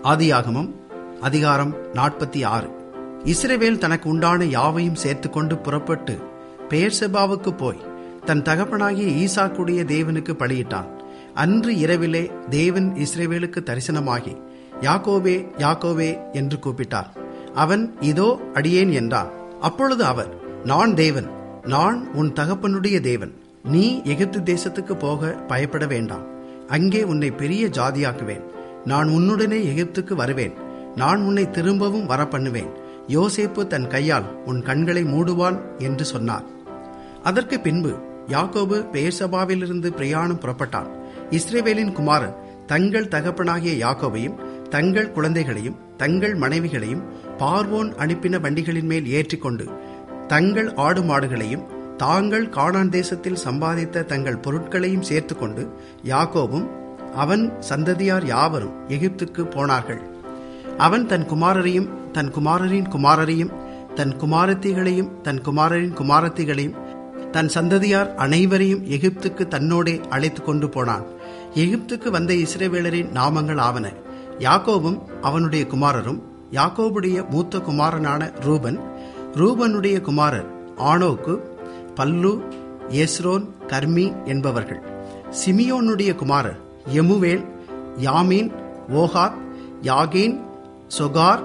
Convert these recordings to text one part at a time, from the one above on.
ஆதியாகமம் அதிகாரம் நாற்பத்தி ஆறு இஸ்ரவேல் தனக்கு உண்டான யாவையும் சேர்த்துக்கொண்டு புறப்பட்டு பெயர்செபாவுக்கு போய் தன் தகப்பனாகிய ஈசாக்குடைய தேவனுக்கு பலியிட்டான் அன்று இரவிலே தேவன் இஸ்ரவேலுக்கு தரிசனமாகி யாக்கோவே யாக்கோவே என்று கூப்பிட்டார் அவன் இதோ அடியேன் என்றான் அப்பொழுது அவர் நான் தேவன் நான் உன் தகப்பனுடைய தேவன் நீ எகிப்து தேசத்துக்கு போக பயப்பட வேண்டாம் அங்கே உன்னை பெரிய ஜாதியாக்குவேன் நான் உன்னுடனே எகிப்துக்கு வருவேன் நான் உன்னை திரும்பவும் வர பண்ணுவேன் யோசேப்பு தன் கையால் உன் கண்களை மூடுவான் என்று சொன்னார் அதற்கு பின்பு யாக்கோபு பெயர்சபாவிலிருந்து பிரயாணம் புறப்பட்டான் இஸ்ரேவேலின் குமாரன் தங்கள் தகப்பனாகிய யாக்கோபையும் தங்கள் குழந்தைகளையும் தங்கள் மனைவிகளையும் பார்வோன் அனுப்பின வண்டிகளின் மேல் ஏற்றிக்கொண்டு தங்கள் ஆடு மாடுகளையும் தாங்கள் கானான் தேசத்தில் சம்பாதித்த தங்கள் பொருட்களையும் சேர்த்துக்கொண்டு யாக்கோபும் அவன் சந்ததியார் யாவரும் எகிப்துக்கு போனார்கள் அவன் தன் குமாரரையும் தன் குமாரரின் குமாரரையும் தன் குமாரத்திகளையும் தன் குமாரரின் குமாரத்திகளையும் தன் சந்ததியார் அனைவரையும் எகிப்துக்கு தன்னோடே அழைத்து கொண்டு போனான் எகிப்துக்கு வந்த இஸ்ரேவேலரின் நாமங்கள் ஆவன யாக்கோபும் அவனுடைய குமாரரும் யாக்கோபுடைய மூத்த குமாரனான ரூபன் ரூபனுடைய குமாரர் ஆனோக்கு பல்லு எஸ்ரோன் கர்மி என்பவர்கள் சிமியோனுடைய குமாரர் எமுவேல் யாமீன் ஓஹாத் யாகீன் சொகார்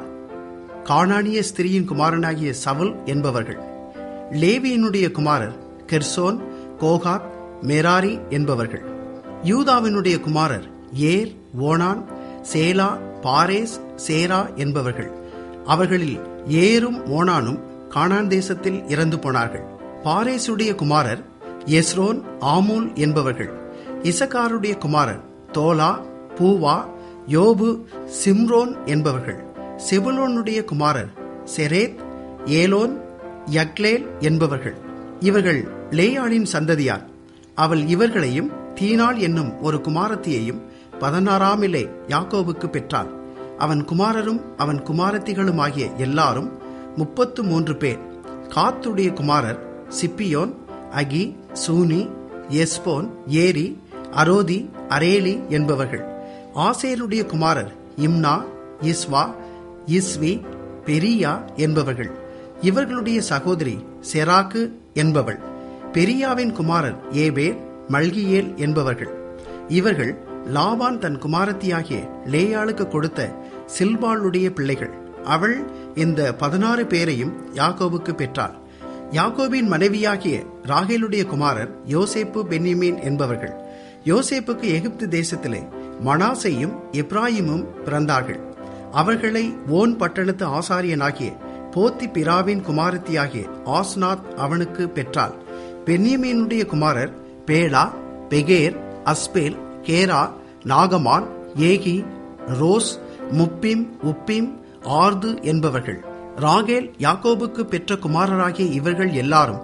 கானானிய ஸ்திரியின் குமாரனாகிய சவுல் என்பவர்கள் லேவியினுடைய குமாரர் கெர்சோன் கோகாத் மெராரி என்பவர்கள் யூதாவினுடைய குமாரர் ஏர் ஓனான் சேலா பாரேஸ் சேரா என்பவர்கள் அவர்களில் ஏரும் ஓனானும் கானான் தேசத்தில் இறந்து போனார்கள் பாரேசுடைய குமாரர் எஸ்ரோன் ஆமூல் என்பவர்கள் இசக்காருடைய குமாரர் தோலா பூவா யோபு சிம்ரோன் என்பவர்கள் செபுலோனுடைய குமாரர் செரேத் ஏலோன் யக்லேல் என்பவர்கள் இவர்கள் லேயாளின் சந்ததியார் அவள் இவர்களையும் தீனாள் என்னும் ஒரு குமாரத்தியையும் பதினாறாமிலே யாக்கோவுக்கு பெற்றாள் அவன் குமாரரும் அவன் குமாரத்திகளுமாகிய எல்லாரும் முப்பத்து மூன்று பேர் காத்துடைய குமாரர் சிப்பியோன் அகி சூனி எஸ்போன் ஏரி அரோதி அரேலி என்பவர்கள் ஆசேருடைய குமாரர் இம்னா இஸ்வா இஸ்வி பெரியா என்பவர்கள் இவர்களுடைய சகோதரி செராக்கு என்பவள் பெரியாவின் குமாரர் ஏபேர் மல்கியேல் என்பவர்கள் இவர்கள் லாபான் தன் குமாரத்தியாகிய லேயாளுக்கு கொடுத்த சில்பாளுடைய பிள்ளைகள் அவள் இந்த பதினாறு பேரையும் யாக்கோவுக்கு பெற்றாள் யாக்கோபின் மனைவியாகிய ராகேலுடைய குமாரர் யோசேப்பு பென்னிமீன் என்பவர்கள் யோசேப்புக்கு எகிப்து தேசத்திலே மனாசையும் எப்ராயிமும் பிறந்தார்கள் அவர்களை ஓன் பட்டணத்து ஆசாரியனாகிய போத்தி பிராவின் குமாரத்தியாகிய ஆஸ்நாத் அவனுக்கு பெற்றாள் பென்னியமீனுடைய குமாரர் பேலா பெகேர் அஸ்பேல் கேரா நாகமான் ஏகி ரோஸ் முப்பிம் உப்பிம் ஆர்து என்பவர்கள் ராகேல் யாக்கோபுக்கு பெற்ற குமாரராகிய இவர்கள் எல்லாரும்